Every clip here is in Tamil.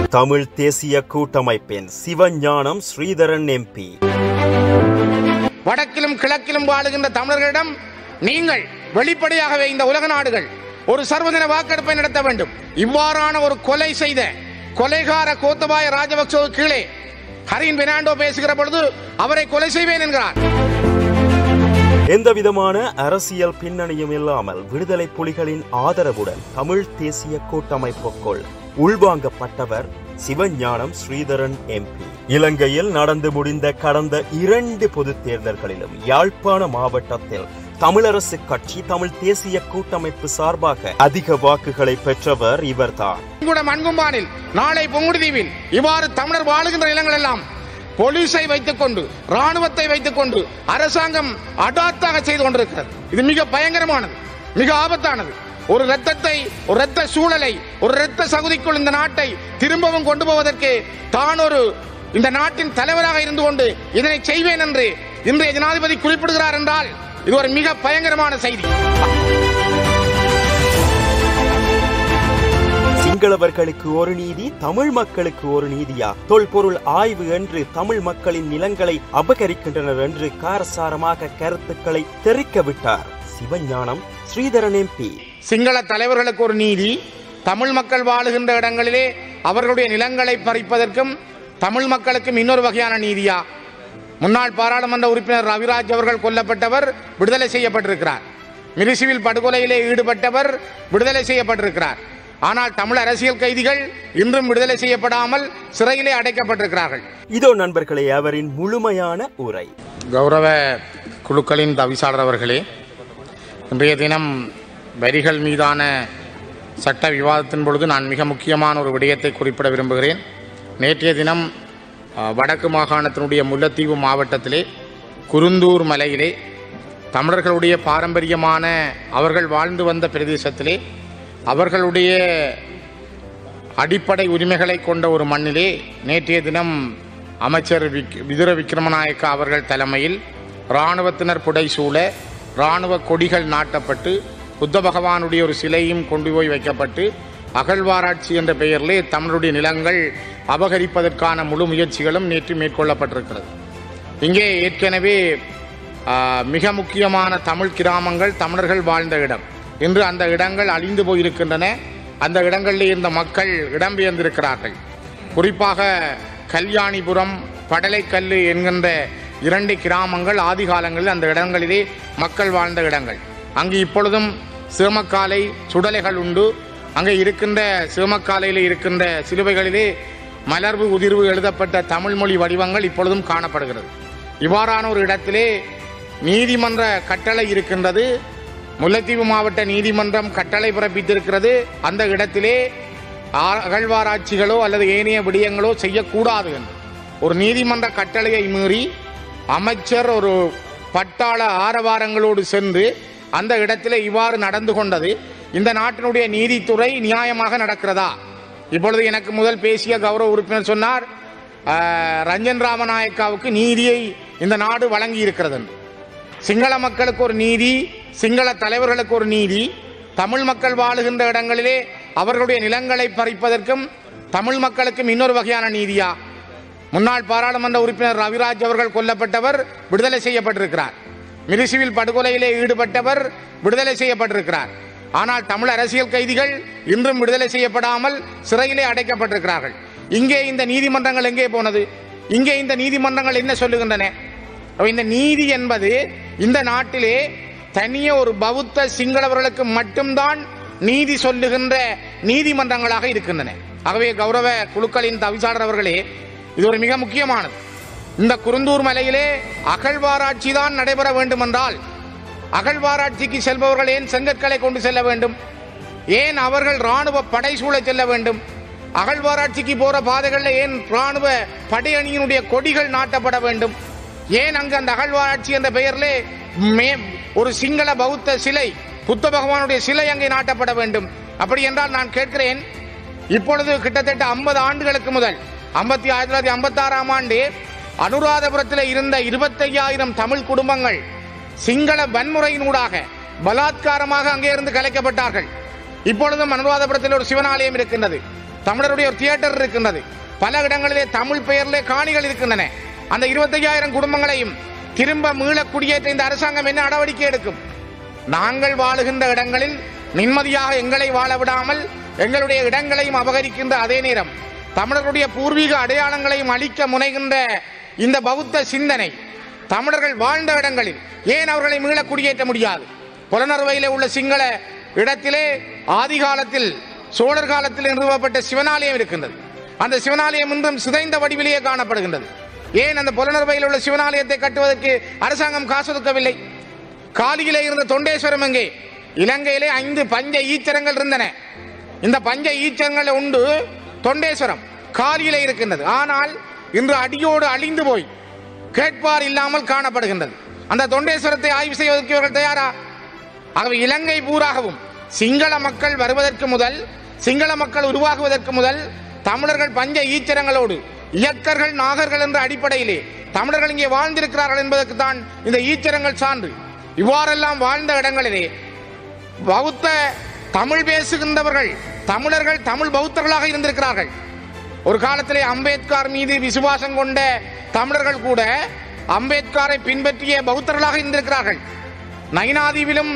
தமிழ் தேசிய கூட்டமைப்பின் சிவஞானம் ஸ்ரீதரன் எம்பி வடக்கிலும் கிழக்கிலும் வாழுகின்ற தமிழர்களிடம் நீங்கள் வெளிப்படையாகவே இந்த உலக நாடுகள் ஒரு சர்வதின வாக்கெடுப்பை நடத்த வேண்டும் இவ்வாறான ஒரு கொலை செய்த கொலைகார கோத்தபாய ராஜபக்சோ கீழே ஹரின் பெர்னாண்டோ பேசுகிற பொழுது அவரை கொலை செய்வேன் என்கிறார் எந்தவிதமான அரசியல் பின்னணியும் இல்லாமல் விடுதலை புலிகளின் ஆதரவுடன் தமிழ் தேசிய கூட்டமைப்புக்குள் உள்வாங்கப்பட்டவர் சிவஞானம் ஸ்ரீதரன் எம்பி இலங்கையில் நடந்து முடிந்த கடந்த இரண்டு பொதுத் தேர்தல்களிலும் யாழ்ப்பாண மாவட்டத்தில் தமிழரசு கட்சி தமிழ் தேசிய கூட்டமைப்பு சார்பாக அதிக வாக்குகளை பெற்றவர் இவர்தான் கூட மண்கும்பானில் நாளை பொங்குடுதீவில் இவ்வாறு தமிழர் வாழுகின்ற நிலங்கள் எல்லாம் போலீஸை வைத்துக் கொண்டு ராணுவத்தை வைத்துக் கொண்டு அரசாங்கம் அடாத்தாக செய்து கொண்டிருக்கிறது இது மிக பயங்கரமானது மிக ஆபத்தானது ஒரு ரத்தத்தை ஒரு ரத்த சூழலை ஒரு ரத்த சகுதிக்குள் இந்த நாட்டை திரும்பவும் கொண்டு போவதற்கு தான் ஒரு இந்த நாட்டின் தலைவராக இருந்து கொண்டு இதனை செய்வேன் என்று இன்றைய ஜனாதிபதி குறிப்பிடுகிறார் என்றால் இது ஒரு மிக பயங்கரமான செய்தி சிங்களவர்களுக்கு ஒரு நீதி தமிழ் மக்களுக்கு ஒரு நீதியா தொல்பொருள் ஆய்வு என்று தமிழ் மக்களின் நிலங்களை அபகரிக்கின்றனர் என்று காரசாரமாக கருத்துக்களை தெரிக்க விட்டார் சிவஞானம் ஸ்ரீதரன் எம்பி சிங்கள தலைவர்களுக்கு ஒரு நீதி தமிழ் மக்கள் வாழுகின்ற இடங்களிலே அவர்களுடைய நிலங்களை பறிப்பதற்கும் தமிழ் மக்களுக்கும் இன்னொரு வகையான நீதியா முன்னாள் பாராளுமன்ற உறுப்பினர் ரவிராஜ் அவர்கள் கொல்லப்பட்டவர் விடுதலை செய்யப்பட்டிருக்கிறார் மிரிசிவில் படுகொலையிலே ஈடுபட்டவர் விடுதலை செய்யப்பட்டிருக்கிறார் ஆனால் தமிழ் அரசியல் கைதிகள் இன்றும் விடுதலை செய்யப்படாமல் சிறையிலே அடைக்கப்பட்டிருக்கிறார்கள் இதோ நண்பர்களே அவரின் முழுமையான உரை கௌரவ குழுக்களின் தவிசாளர் அவர்களே இன்றைய தினம் வரிகள் மீதான சட்ட விவாதத்தின் பொழுது நான் மிக முக்கியமான ஒரு விடயத்தை குறிப்பிட விரும்புகிறேன் நேற்றைய தினம் அஹ், வடக்கு மாகாணத்தினுடைய முல்லைத்தீவு மாவட்டத்திலே குருந்தூர் மலையிலே தமிழர்களுடைய பாரம்பரியமான அவர்கள் வாழ்ந்து வந்த பிரதேசத்திலே அவர்களுடைய அடிப்படை உரிமைகளை கொண்ட ஒரு மண்ணிலே நேற்றைய தினம் அமைச்சர் விக் விதுர விக்ரமநாயக்க அவர்கள் தலைமையில் இராணுவத்தினர் புடைசூழ இராணுவ கொடிகள் நாட்டப்பட்டு புத்த பகவானுடைய ஒரு சிலையும் கொண்டு போய் வைக்கப்பட்டு அகழ்வாராய்ச்சி என்ற பெயரிலே தமிழுடைய நிலங்கள் அபகரிப்பதற்கான முழு முயற்சிகளும் நேற்று மேற்கொள்ளப்பட்டிருக்கிறது இங்கே ஏற்கனவே ஆ, மிக முக்கியமான தமிழ் கிராமங்கள் தமிழர்கள் வாழ்ந்த இடம் இன்று அந்த இடங்கள் அழிந்து போயிருக்கின்றன அந்த இடங்களில் இருந்த மக்கள் இடம்பெயர்ந்திருக்கிறார்கள் குறிப்பாக கல்யாணிபுரம் படலைக்கல்லு என்கின்ற இரண்டு கிராமங்கள் ஆதி காலங்களில் அந்த இடங்களிலே மக்கள் வாழ்ந்த இடங்கள் அங்கு இப்பொழுதும் சிவமக்காலை சுடலைகள் உண்டு அங்கே இருக்கின்ற சிவமக்காலையில் இருக்கின்ற சிலுவைகளிலே மலர்வு உதிர்வு எழுதப்பட்ட தமிழ் மொழி வடிவங்கள் இப்பொழுதும் காணப்படுகிறது இவ்வாறான ஒரு இடத்திலே நீதிமன்ற கட்டளை இருக்கின்றது முல்லைத்தீவு மாவட்ட நீதிமன்றம் கட்டளை பிறப்பித்திருக்கிறது அந்த இடத்திலே ஆ- அகழ்வாராய்ச்சிகளோ அல்லது ஏனைய விடயங்களோ செய்யக்கூடாது என்று ஒரு நீதிமன்ற கட்டளையை மீறி அமைச்சர் ஒரு பட்டாள ஆரவாரங்களோடு சென்று அந்த இடத்திலே இவ்வாறு நடந்து கொண்டது இந்த நாட்டினுடைய நீதித்துறை நியாயமாக நடக்கிறதா இப்பொழுது எனக்கு முதல் பேசிய கௌரவ உறுப்பினர் சொன்னார் ஆஹ், ரஞ்சன் ராமநாயக்காவுக்கு நீதியை இந்த நாடு வழங்கி இருக்கிறது என்று சிங்கள மக்களுக்கு ஒரு நீதி சிங்கள தலைவர்களுக்கு ஒரு நீதி தமிழ் மக்கள் வாழுகின்ற இடங்களிலே அவர்களுடைய நிலங்களை பறிப்பதற்கும் தமிழ் மக்களுக்கும் இன்னொரு வகையான நீதியா முன்னாள் பாராளுமன்ற உறுப்பினர் ரவிராஜ் அவர்கள் கொல்லப்பட்டவர் விடுதலை செய்யப்பட்டிருக்கிறார் மிரிசிவில் படுகொலையிலே ஈடுபட்டவர் விடுதலை செய்யப்பட்டிருக்கிறார் ஆனால் தமிழ் அரசியல் கைதிகள் இன்றும் விடுதலை செய்யப்படாமல் சிறையிலே அடைக்கப்பட்டிருக்கிறார்கள் இங்கே இந்த நீதிமன்றங்கள் எங்கே போனது இங்கே இந்த நீதிமன்றங்கள் என்ன சொல்லுகின்றன அப்ப இந்த நீதி என்பது இந்த நாட்டிலே தனியே ஒரு பௌத்த சிங்களவர்களுக்கு மட்டும்தான் நீதி சொல்லுகின்ற நீதிமன்றங்களாக இருக்கின்றன ஆகவே கௌரவ குழுக்களின் தவிசாளர் அவர்களே இது ஒரு மிக முக்கியமானது இந்த குருந்தூர் மலையிலே அகழ்வாராய்ச்சி தான் நடைபெற வேண்டுமென்றால் அகழ்வாராய்ச்சிக்கு செல்பவர்கள் ஏன் செங்கற்களை கொண்டு செல்ல வேண்டும் ஏன் அவர்கள் ராணுவ படை சூழ செல்ல வேண்டும் அகழ்வாராய்ச்சிக்கு போற பாதைகளில் ஏன் ராணுவ படையணியினுடைய கொடிகள் நாட்டப்பட வேண்டும் ஏன் அங்கு அந்த அகழ்வாராய்ச்சி என்ற பெயரிலே மே ஒரு சிங்கள பௌத்த சிலை புத்த பகவானுடைய சிலை அங்கே நாட்டப்பட வேண்டும் அப்படி என்றால் நான் கேட்கிறேன் இப்பொழுது கிட்டத்தட்ட 50 ஆண்டுகளுக்கு முதல் ஐம்பத்தி ஆயிரத்தி தொள்ளாயிரத்தி ஐம்பத்தி ஆறாம் ஆண்டு அனுராதபுரத்தில் இருந்த இருபத்தையாயிரம் தமிழ் குடும்பங்கள் சிங்கள வன்முறையினூடாக பலாத்காரமாக அங்கே இருந்து கலைக்கப்பட்டார்கள் இப்பொழுதும் அனுராதபுரத்தில் ஒரு சிவனாலயம் இருக்கின்றது தமிழருடைய ஒரு தியேட்டர் இருக்கின்றது பல இடங்களிலே தமிழ் பெயரிலே காணிகள் இருக்கின்றன அந்த இருபத்தையாயிரம் குடும்பங்களையும் திரும்ப மீள குடியேற்ற இந்த அரசாங்கம் என்ன நடவடிக்கை எடுக்கும் நாங்கள் வாழுகின்ற இடங்களில் நிம்மதியாக எங்களை வாழ விடாமல் எங்களுடைய இடங்களையும் அபகரிக்கின்ற அதே நேரம் தமிழர்களுடைய பூர்வீக அடையாளங்களையும் அழிக்க முனைகின்ற இந்த பௌத்த சிந்தனை தமிழர்கள் வாழ்ந்த இடங்களில் ஏன் அவர்களை மீள குடியேற்ற முடியாது புலனறுவையில் உள்ள சிங்கள இடத்திலே ஆதி காலத்தில் சோழர் காலத்தில் நிறுவப்பட்ட சிவனாலயம் இருக்கின்றது அந்த சிவனாலயம் இன்றும் சிதைந்த வடிவிலேயே காணப்படுகின்றது ஏன் அந்த புலனறுவையில் உள்ள சிவனாலயத்தை கட்டுவதற்கு அரசாங்கம் காசு ஒதுக்கவில்லை காலியிலே இருந்த தொண்டேஸ்வரம் எங்கே இலங்கையிலே ஐந்து பஞ்ச ஈச்சரங்கள் இருந்தன இந்த பஞ்ச ஈச்சரங்கள் உண்டு தொண்டேஸ்வரம் காலியிலே இருக்கின்றது ஆனால் இன்று அடியோடு அழிந்து போய் கேட்பார் இல்லாமல் காணப்படுகின்றது அந்த தொண்டேஸ்வரத்தை ஆய்வு செய்வதற்கு இவர்கள் தயாரா ஆகவே இலங்கை பூராகவும் சிங்கள மக்கள் வருவதற்கு முதல் சிங்கள மக்கள் உருவாகுவதற்கு முதல் தமிழர்கள் பஞ்ச ஈச்சரங்களோடு இயக்கர்கள் நாகர்கள் என்ற அடிப்படையிலே தமிழர்கள் இங்கே வாழ்ந்திருக்கிறார்கள் என்பதற்கு தான் இந்த ஈச்சரங்கள் சான்று இவ்வாறெல்லாம் வாழ்ந்த இடங்களிலே பௌத்த தமிழ் பேசுகின்றவர்கள் தமிழர்கள் தமிழ் பௌத்தர்களாக இருந்திருக்கிறார்கள் ஒரு காலத்திலே அம்பேத்கர் மீது விசுவாசம் கொண்ட தமிழர்கள் கூட அம்பேத்கரை பின்பற்றிய பௌத்தர்களாக இருந்திருக்கிறார்கள் நயினாதீவிலும்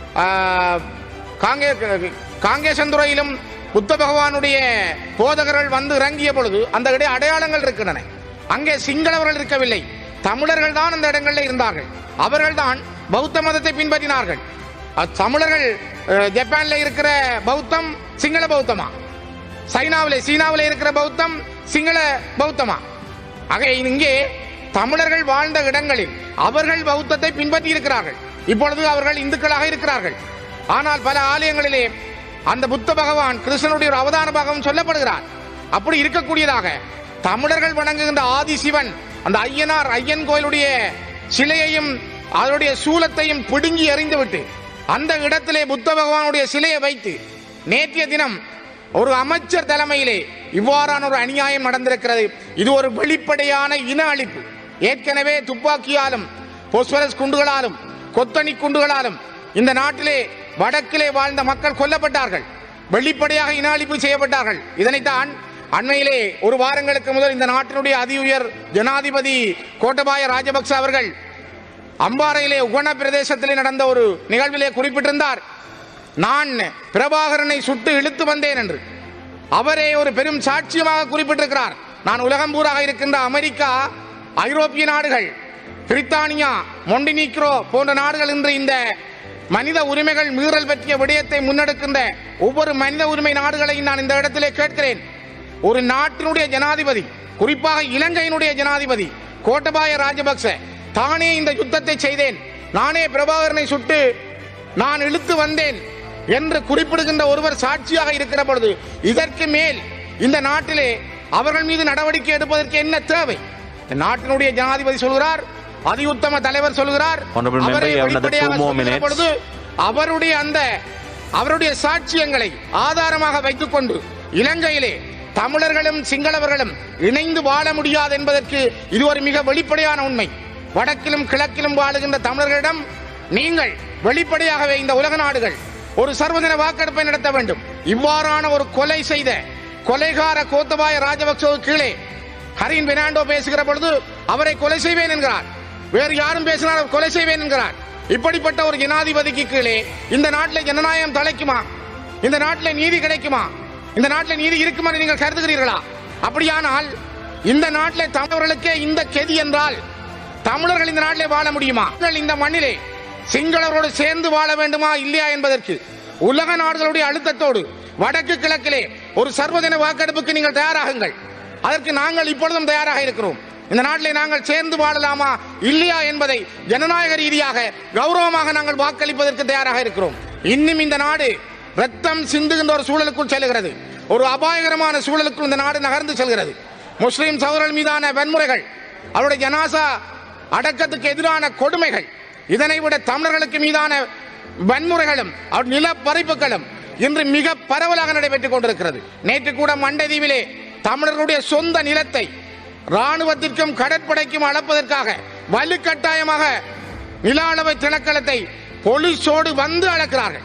ஆஹ், காங்கே காங்கேசந்துறையிலும் புத்த பகவானுடைய போதகர்கள் வந்து இறங்கிய பொழுது அந்த இடைய அடையாளங்கள் இருக்கின்றன அங்கே சிங்களவர்கள் இருக்கவில்லை தமிழர்கள் தான் அந்த இடங்களில் இருந்தார்கள் அவர்கள் தான் பௌத்த மதத்தை பின்பற்றினார்கள் அத் தமிழர்கள் அஹ், ஜப்பான்ல இருக்கிற பௌத்தம் சிங்கள பௌத்தமா சைனாவிலே சீனாவிலே இருக்கிற பௌத்தம் சிங்கள பௌத்தமா ஆக இங்கே தமிழர்கள் வாழ்ந்த இடங்களில் அவர்கள் பௌத்தத்தை பின்பற்றி இருக்கிறார்கள் இப்பொழுது அவர்கள் இந்துக்களாக இருக்கிறார்கள் ஆனால் பல ஆலயங்களிலே அந்த புத்த பகவான் கிருஷ்ணனுடைய ஒரு அவதார பாகம் சொல்லப்படுகிறார் அப்படி இருக்கக்கூடியதாக தமிழர்கள் வணங்குகின்ற ஆதி சிவன் அந்த ஐயனார் ஐயன் கோயிலுடைய சிலையையும் அதனுடைய சூலத்தையும் பிடுங்கி எறிந்துவிட்டு அந்த இடத்திலே புத்த பகவானுடைய சிலையை வைத்து நேற்றைய தினம் ஒரு அமைச்சர் தலைமையிலே இவ்வாறான ஒரு அநியாயம் நடந்திருக்கிறது இது ஒரு வெளிப்படையான இன அழிப்பு ஏற்கனவே துப்பாக்கியாலும் போஸ்பரஸ் குண்டுகளாலும் கொத்தணி குண்டுகளாலும் இந்த நாட்டிலே வடக்கிலே வாழ்ந்த மக்கள் கொல்லப்பட்டார்கள் வெளிப்படையாக இன அழிப்பு செய்யப்பட்டார்கள் இதனைத்தான் அண்மையிலே ஒரு வாரங்களுக்கு முதல் இந்த நாட்டினுடைய அதி உயர் ஜனாதிபதி கோட்டபாய ராஜபக்ச அவர்கள் அம்பாறையிலே உகன பிரதேசத்திலே நடந்த ஒரு நிகழ்விலே குறிப்பிட்டிருந்தார் நான் பிரபாகரனை சுட்டு இழுத்து வந்தேன் என்று அவரே ஒரு பெரும் சாட்சியமாக குறிப்பிட்டிருக்கிறார் நான் உலகம் பூராக இருக்கின்ற அமெரிக்கா ஐரோப்பிய நாடுகள் பிரித்தானியா மொண்டினீக்ரோ போன்ற நாடுகள் இன்று இந்த மனித உரிமைகள் மீறல் பற்றிய விடயத்தை முன்னெடுக்கின்ற ஒவ்வொரு மனித உரிமை நாடுகளையும் நான் இந்த இடத்திலே கேட்கிறேன் ஒரு நாட்டினுடைய ஜனாதிபதி குறிப்பாக இலங்கையினுடைய ஜனாதிபதி கோட்டபாய ராஜபக்ச தானே இந்த யுத்தத்தை செய்தேன் நானே பிரபாகரனை சுட்டு நான் இழுத்து வந்தேன் என்று குறிப்பிடுகின்ற ஒருவர் சாட்சியாக இருக்கிற பொழுது இதற்கு மேல் இந்த நாட்டிலே அவர்கள் மீது நடவடிக்கை எடுப்பதற்கு என்ன தேவை இந்த நாட்டினுடைய ஜனாதிபதி சொல்கிறார் அதியுத்தம தலைவர் சொல்கிறார் Honorable member, அவரை you have another வெளிப்படையாக two more சொல்லுகிற minutes. பொழுது அவருடைய அந்த அவருடைய சாட்சியங்களை ஆதாரமாக வைத்துக் கொண்டு இலங்கையிலே தமிழர்களும் சிங்களவர்களும் இணைந்து வாழ முடியாது என்பதற்கு இது ஒரு மிக வெளிப்படையான உண்மை வடக்கிலும் கிழக்கிலும் வாழுகின்ற தமிழர்களிடம் நீங்கள் வெளிப்படையாகவே இந்த உலக நாடுகள் ஒரு சர்வதின வாக்கெடுப்பை நடத்த வேண்டும் இவ்வாறான ஒரு கொலை செய்த கொலைகார கோத்தபாய ராஜபக்சவுக்கு கீழே ஹரின் பெர்னாண்டோ பேசுகிற பொழுது அவரை கொலை செய்வேன் என்கிறார் வேறு யாரும் பேசினால் அவர் கொலை செய்வேன் என்கிறார் இப்படிப்பட்ட ஒரு ஜனாதிபதிக்கு கீழே இந்த நாட்டில் ஜனநாயகம் தலைக்குமா இந்த நாட்டில் நீதி கிடைக்குமா இந்த நாட்டில் நீதி இருக்குமா என்று நீங்கள் கருதுகிறீர்களா அப்படியானால் இந்த நாட்டில் தமிழர்களுக்கே இந்த கெதி என்றால் தமிழர்கள் இந்த நாட்டிலே வாழ முடியுமா நீங்கள் இந்த மண்ணிலே சிங்களவரோடு சேர்ந்து வாழ வேண்டுமா இல்லையா என்பதற்கு உலக நாடுகளுடைய அழுத்தத்தோடு வடக்கு கிழக்கிலே ஒரு சர்வதின வாக்கெடுப்புக்கு நீங்கள் தயாராகுங்கள் அதற்கு நாங்கள் இப்பொழுதும் தயாராக இருக்கிறோம் இந்த நாட்டிலே நாங்கள் சேர்ந்து வாழலாமா இல்லையா என்பதை ஜனநாயக ரீதியாக கௌரவமாக நாங்கள் வாக்களிப்பதற்கு தயாராக இருக்கிறோம் இன்னும் இந்த நாடு ரத்தம் சிந்துகின்ற ஒரு சூழலுக்குள் செல்கிறது ஒரு அபாயகரமான சூழலுக்குள் இந்த நாடு நகர்ந்து செல்கிறது முஸ்லிம் சகோதரர்கள் மீதான வன்முறைகள் அவருடைய ஜனாசா அடக்கத்துக்கு எதிரான கொடுமைகள் இதனை விட தமிழர்களுக்கு மீதான வன்முறைகளும் அவர் நில பறிப்புகளும் இன்று மிக பரவலாக நடைபெற்றுக் கொண்டிருக்கிறது நேற்று கூட மண்டைதீவிலே தமிழர்களுடைய சொந்த நிலத்தை ராணுவத்திற்கும் கடற்படைக்கும் அளப்பதற்காக வலுக்கட்டாயமாக நில அளவை திணைக்களத்தை போலீஸோடு வந்து அளக்கிறார்கள்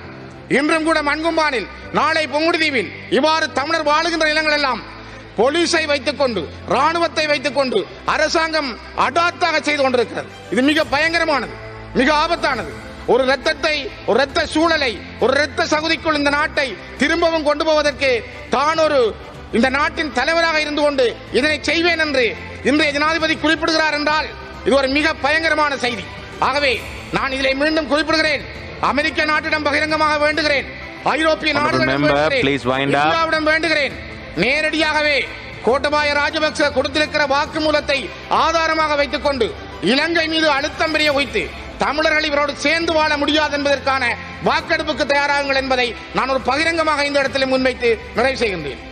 இன்றும் கூட மண்கும்பானில் நாளை பொங்குடுதீவில் இவ்வாறு தமிழர் வாழுகின்ற நிலங்கள் எல்லாம் போலீஸை வைத்துக் கொண்டு ராணுவத்தை வைத்துக் கொண்டு அரசாங்கம் அடாத்தாக செய்து கொண்டிருக்கிறது இது மிக பயங்கரமானது மிக ஆபத்தானது ஒரு ரத்தத்தை ஒரு ரத்த சூழலை ஒரு ரத்த சகுதிக்குள் இந்த நாட்டை திரும்பவும் கொண்டு போவதற்கு தான் ஒரு இந்த நாட்டின் தலைவராக இருந்து கொண்டு இதனை செய்வேன் என்று இன்றைய ஜனாதிபதி குறிப்பிடுகிறார் என்றால் இது ஒரு மிக பயங்கரமான செய்தி ஆகவே நான் இதிலே மீண்டும் குறிப்பிடுகிறேன் அமெரிக்க நாட்டிடம் பகிரங்கமாக வேண்டுகிறேன் ஐரோப்பிய Honorable நாடுகளிடம் member, வேண்டுகிறேன். please wind up. இந்தியாவிடம் வேண்டுகிறேன் நேரடியாகவே கோட்டபாய ராஜபக்ச கொடுத்திருக்கிற வாக்குமூலத்தை ஆதாரமாக வைத்துக் கொண்டு இலங்கை மீது அழுத்தம் பெரிய வைத்து தமிழர்கள் இவரோடு சேர்ந்து வாழ முடியாது என்பதற்கான வாக்கெடுப்புக்கு தயாராகுங்கள் என்பதை நான் ஒரு பகிரங்கமாக இந்த இடத்தில் முன்வைத்து நிறைவு செய்கின்றேன்